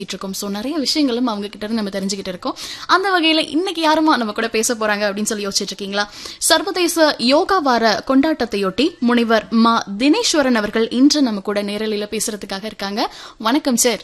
இருக்கோம் ஸோ நிறைய விஷயங்களும் அவங்க கிட்ட இருந்து நம்ம தெரிஞ்சுக்கிட்டு இருக்கோம் அந்த வகையில இன்னைக்கு யாருமா நம்ம கூட பேச போறாங்க அப்படின்னு சொல்லி யோசிச்சுட்டு இருக்கீங்களா சர்வதேச யோகா வார கொண்டாட்டத்தையொட்டி முனைவர் மா தினேஸ்வரன் அவர்கள் இன்று நம்ம கூட நேரலையில பேசுறதுக்காக இருக்காங்க வணக்கம் சார்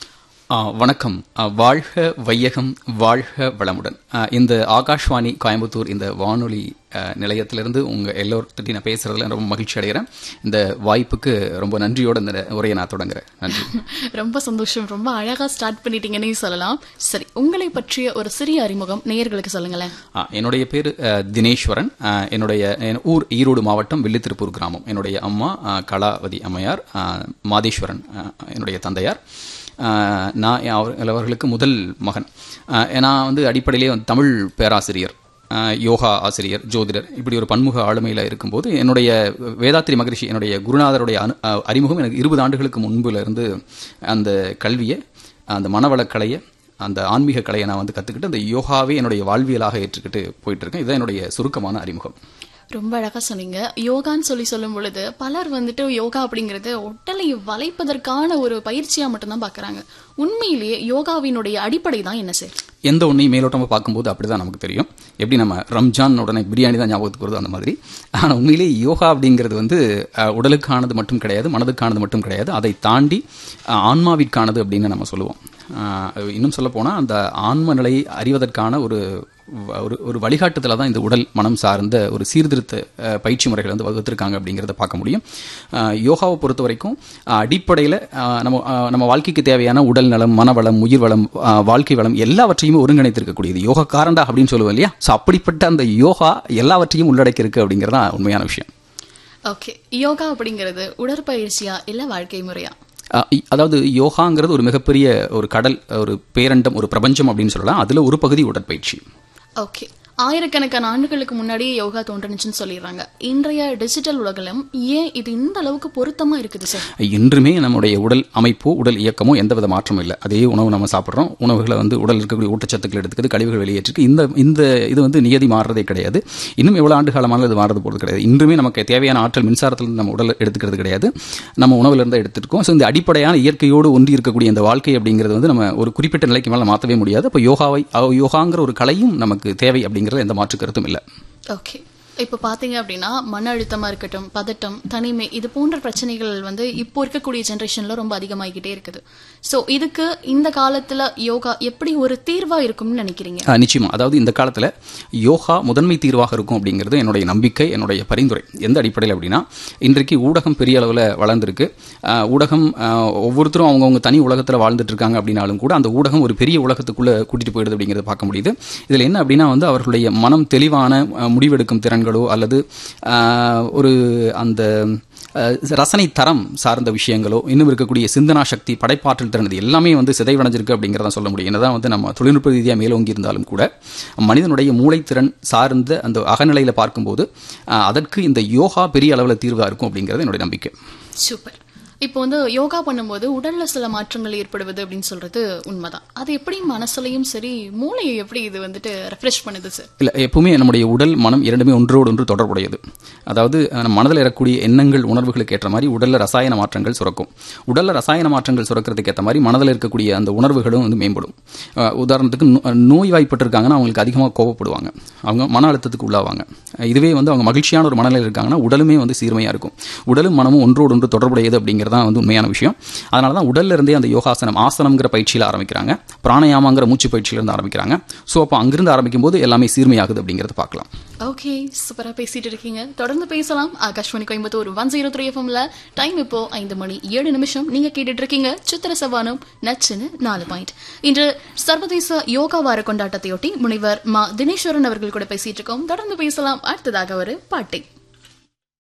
ஆ, வணக்கம் ஆ, வாழ்க வையகம் வாழ்க வளமுடன் ஆ, இந்த ஆகாஷ்வாணி கோயம்புத்தூர் இந்த வானொலி ஆ, நிலையத்திலிருந்து உங்க எல்லோர்கிட்டையும் நான் பேசுறதுல ரொம்ப மகிழ்ச்சி அடைகிறேன் இந்த வாய்ப்புக்கு ரொம்ப நன்றியோட இந்த உரையை நான் தொடங்குறேன் நன்றி ரொம்ப சந்தோஷம் ரொம்ப அழகா ஸ்டார்ட் பண்ணிட்டீங்கன்னு சொல்லலாம் சரி உங்களை பற்றிய ஒரு சிறிய அறிமுகம் நேயர்களுக்கு சொல்லுங்களேன் ஆ, என்னுடைய பேர் ஆ, தினேஸ்வரன் ஆ, என்னுடைய என் ஊர் ஈரோடு மாவட்டம் வில்லித்திருப்பூர் கிராமம் என்னுடைய அம்மா ஆ, கலாவதி அம்மையார் ஆ, மாதேஸ்வரன் ஆ, என்னுடைய தந்தையார் ஆ, நான் அவர் அவர்களுக்கு முதல் மகன் ஆ, நான் வந்து அடிப்படையிலே வந்து தமிழ் பேராசிரியர் ஆ, யோகா ஆசிரியர் ஜோதிடர் இப்படி ஒரு பன்முக ஆளுமையில் இருக்கும்போது என்னுடைய வேதாத்திரி மகரிஷி என்னுடைய குருநாதருடைய அனு ஆ, அறிமுகம் எனக்கு இருபது ஆண்டுகளுக்கு முன்புல இருந்து அந்த கல்வியை அந்த மனவளக்கலையை அந்த ஆன்மீக கலையை நான் வந்து கற்றுக்கிட்டு அந்த யோகாவே என்னுடைய வாழ்வியலாக ஏற்றுக்கிட்டு போயிட்டு இருக்கேன் இதுதான் என்னுடைய சுருக்கமான அறிமுகம் ரொம்ப அழகா சொன்னீங்க யோகான்னு சொல்லி சொல்லும் பொழுது பலர் வந்துட்டு யோகா அப்படிங்கறது உடலை வளைப்பதற்கான ஒரு பயிற்சியா மட்டும்தான் பாக்குறாங்க உண்மையிலேயே யோகாவினுடைய அடிப்படை தான் என்ன சார் எந்த ஒன்றையும் மேலோட்டமாக பார்க்கும்போது அப்படிதான் நமக்கு தெரியும் எப்படி நம்ம ரம்ஜான் உடனே பிரியாணி தான் ஞாபகத்துக்கு வருது அந்த மாதிரி ஆனால் உண்மையிலேயே யோகா அப்படிங்கிறது வந்து அஹ், உடலுக்கானது மட்டும் கிடையாது மனதுக்கானது மட்டும் கிடையாது அதை தாண்டி அஹ், ஆன்மாவிற்கானது அப்படின்னு நம்ம சொல்லுவோம் அஹ், இன்னும் சொல்ல போனால் அந்த ஆன்ம நிலையை அறிவதற்கான ஒரு வ- ஒரு ஒரு வழிகாட்டுதல தான் இந்த உடல் மனம் சார்ந்த ஒரு சீர்திருத்த அஹ், பயிற்சி முறைகள் வந்து வகுத்திருக்காங்க அப்படிங்கிறத பார்க்க முடியும் அஹ், யோகாவை பொறுத்த வரைக்கும் அடிப்படையில் நம்ம அஹ், நம்ம வாழ்க்கைக்கு தேவையான உடல் நலம் மனவளம் உயிர் வளம் அஹ், வாழ்க்கை வளம் எல்லாவற்றையுமே ஒருங்கிணைத்திருக்கக்கூடியது யோகா காரண்டா அப்படின்னு சொல்லுவோம் இல்லையா ஸோ அப்படிப்பட்ட அந்த யோகா எல்லாவற்றையும் உள்ளடக்கி இருக்கு அப்படிங்கிறது தான் உண்மையான விஷயம் ஓகே யோகா அப்படிங்கிறது உடற்பயிற்சியா இல்ல வாழ்க்கை முறையா அஹ் இ- அதாவது யோகாங்கிறது ஒரு மிகப்பெரிய ஒரு கடல் ஒரு பேரண்டம் ஒரு பிரபஞ்சம் அப்படின்னு சொல்லலாம் அதுல ஒரு பகுதி உடற்பயிற்சி ஓகே ஆயிரக்கணக்கான ஆண்டுகளுக்கு முன்னாடியே யோகா தோன்றுனுச்சுன்னு சொல்லிடுறாங்க இன்றைய டிஜிட்டல் உலகிலும் ஏன் இது இந்த அளவுக்கு பொருத்தமா இருக்குது சார் இன்றுமே நம்முடைய உடல் அமைப்போ உடல் இயக்கமோ எந்தவித மாற்றமும் இல்லை அதே உணவு நம்ம சாப்பிட்றோம் உணவுகளை வந்து உடல் இருக்கக்கூடிய ஊட்டச்சத்துக்கள் எடுத்துக்கிறது கழிவுகள் வெளியேற்றிருக்கு இந்த இந்த இது வந்து நியதி மாறுறதே கிடையாது இன்னும் எவ்வளவு ஆண்டு காலமாக இது மாறுறது போகிறது கிடையாது இன்றுமே நமக்கு தேவையான ஆற்றல் மின்சாரத்திலிருந்து நம்ம உடல் எடுத்துக்கிறது கிடையாது நம்ம உணவுல இருந்து எடுத்துருக்கோம் ஸோ இந்த அடிப்படையான இயற்கையோடு ஒன்றி இருக்கக்கூடிய இந்த வாழ்க்கை அப்படிங்கிறது வந்து நம்ம ஒரு குறிப்பிட்ட நிலைக்கு மேலே மாற்றவே முடியாது அப்போ யோகாவை அஹ் யோகாங்கிற ஒரு கலையும் நமக்கு தேவை அப்படிங்கிறது எந்த மாற்று கருத்தும் இல்லை ஓகே இப்போ பாத்தீங்க அப்படின்னா மன அழுத்தமா இருக்கட்டும் பதட்டம் தனிமை இது போன்ற பிரச்சனைகள் வந்து இப்போ இருக்கக்கூடிய ஜெனரேஷன்ல ரொம்ப அதிகமாகிக்கிட்டே இருக்குது சோ இதுக்கு இந்த காலத்துல யோகா எப்படி ஒரு தீர்வா இருக்கும்னு நினைக்கிறீங்க ஆ, நிச்சயமா அதாவது இந்த காலத்தில் யோகா முதன்மை தீர்வாக இருக்கும் அப்படிங்கிறது என்னுடைய நம்பிக்கை என்னுடைய பரிந்துரை எந்த அடிப்படையில் அப்படின்னா இன்றைக்கு ஊடகம் பெரிய அளவில் வளர்ந்துருக்கு ஆ, ஊடகம் ஆ, ஒவ்வொருத்தரும் அவங்கவுங்க தனி உலகத்தில் வாழ்ந்துட்டு இருக்காங்க அப்படின்னாலும் கூட அந்த ஊடகம் ஒரு பெரிய உலகத்துக்குள்ளே கூட்டிட்டு போயிடுது அப்படிங்கிறத பார்க்க முடியுது இதில் என்ன அப்படின்னா வந்து அவர்களுடைய மனம் தெளிவான ஆ, முடிவெடுக்கும் திறன்களோ அல்லது ஆ, ஒரு அந்த அஹ் ரசனை தரம் சார்ந்த விஷயங்களோ இன்னும் இருக்கக்கூடிய சிந்தனா சக்தி படைப்பாற்றல் திறன் இது எல்லாமே வந்து சிதைவடைஞ்சிருக்கு அப்படிங்கிறத சொல்ல முடியும் என்னதான் வந்து நம்ம தொழில்நுட்ப ரீதியாக மேலோங்கி இருந்தாலும் கூட மனிதனுடைய மூளைத்திறன் சார்ந்த அந்த அகநிலையில பார்க்கும்போது அஹ், அதற்கு இந்த யோகா பெரிய அளவில் தீர்வாக இருக்கும் அப்படிங்கிறது என்னுடைய நம்பிக்கை சூப்பர் இப்போ வந்து யோகா பண்ணும்போது உடல்ல சில மாற்றங்கள் ஏற்படுவது அப்படின்னு சொல்றது உண்மைதான் அது எப்படி மனசுலயும் சரி மூளையை எப்படி இது வந்துட்டு ரெஃப்ரெஷ் பண்ணுது சார் இல்லை எப்பவுமே நம்முடைய உடல் மனம் இரண்டுமே ஒன்றோடு ஒன்று தொடர்புடையது அதாவது அஹ், நம்ம மனதில் இருக்கக்கூடிய எண்ணங்கள் உணர்வுகளுக்கு ஏற்ற மாதிரி உடலில் ரசாயன மாற்றங்கள் சுரக்கும் உடலில் ரசாயன மாற்றங்கள் சுரக்கிறதுக்கு ஏற்ற மாதிரி மனதில் இருக்கக்கூடிய அந்த உணர்வுகளும் வந்து மேம்படும் அஹ், உதாரணத்துக்கு நோ- நோய் வாய்ப்பட்டிருக்காங்கன்னா அவங்களுக்கு அதிகமாக கோவப்படுவாங்க அவங்க மன அழுத்தத்துக்கு உள்ளாவாங்க அஹ், இதுவே வந்து அவங்க மகிழ்ச்சியான ஒரு மனநிலையில் இருக்காங்கன்னா உடலுமே வந்து சீர்மையாக இருக்கும் உடலும் மனமும் ஒன்றோடு ஒன்று தொடர்புடையது அப்படிங்கிறது தான் வந்து உண்மையான விஷயம் அதனால தான் உடல்ல இருந்தே அந்த யோகாசனம் ஆசனம்ங்கிற பயிற்சியில் ஆரம்பிக்கிறாங்க பிராணயாமாங்கிற மூச்சு பயிற்சியிலிருந்து ஆரம்பிக்கிறாங்க ஸோ அப்போ அங்கிருந்து ஆரம்பிக்கும் போது எல்லாமே சீர்மையாகுது அப்படிங்கிறத பார்க்கலாம் ஓகே சூப்பரா பேசிட்டு இருக்கீங்க தொடர்ந்து பேசலாம் Akashvani Coimbatore one zero three எஃப்எம்ல டைம் இப்போ ஐந்து மணி ஏழு நிமிஷம் நீங்க கேட்டுட்டு இருக்கீங்க சித்திர சவானம் நச்சுன்னு நாலு பாயிண்ட் இன்று சர்வதேச யோகா வார கொண்டாட்டத்தையொட்டி முனைவர் மா தினேஸ்வரன் அவர்கள் கூட பேசிட்டு இருக்கோம் தொடர்ந்து பேசலாம் அடுத்ததாக ஒரு பாட்டை